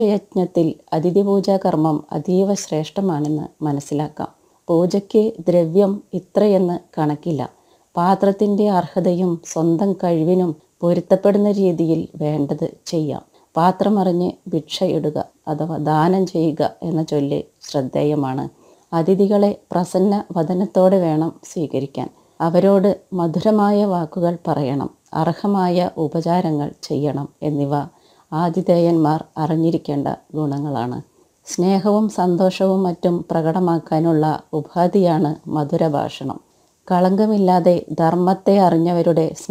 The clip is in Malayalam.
യജ്ഞത്തിൽ അതിഥി പൂജാ കർമ്മം അതീവ ശ്രേഷ്ഠമാണെന്ന് മനസ്സിലാക്കാം പൂജയ്ക്ക് ദ്രവ്യം ഇത്രയെന്ന് കണക്കില്ല പാത്രത്തിൻ്റെ അർഹതയും സ്വന്തം കഴിവിനും പൊരുത്തപ്പെടുന്ന രീതിയിൽ വേണ്ടത് ചെയ്യാം പാത്രമറിഞ്ഞ് ഭിക്ഷയിടുക അഥവാ ദാനം ചെയ്യുക എന്ന ചൊല്ല് ശ്രദ്ധേയമാണ് അതിഥികളെ പ്രസന്ന വദനത്തോടെ വേണം സ്വീകരിക്കാൻ അവരോട് മധുരമായ വാക്കുകൾ പറയണം അർഹമായ ഉപചാരങ്ങൾ ചെയ്യണം എന്നിവ ആതിഥേയന്മാർ അറിഞ്ഞിരിക്കേണ്ട ഗുണങ്ങളാണ് സ്നേഹവും സന്തോഷവും മറ്റും പ്രകടമാക്കാനുള്ള ഉപാധിയാണ് മധുരഭാഷണം കളങ്കമില്ലാതെ ധർമ്മത്തെ അറിഞ്ഞവരുടെ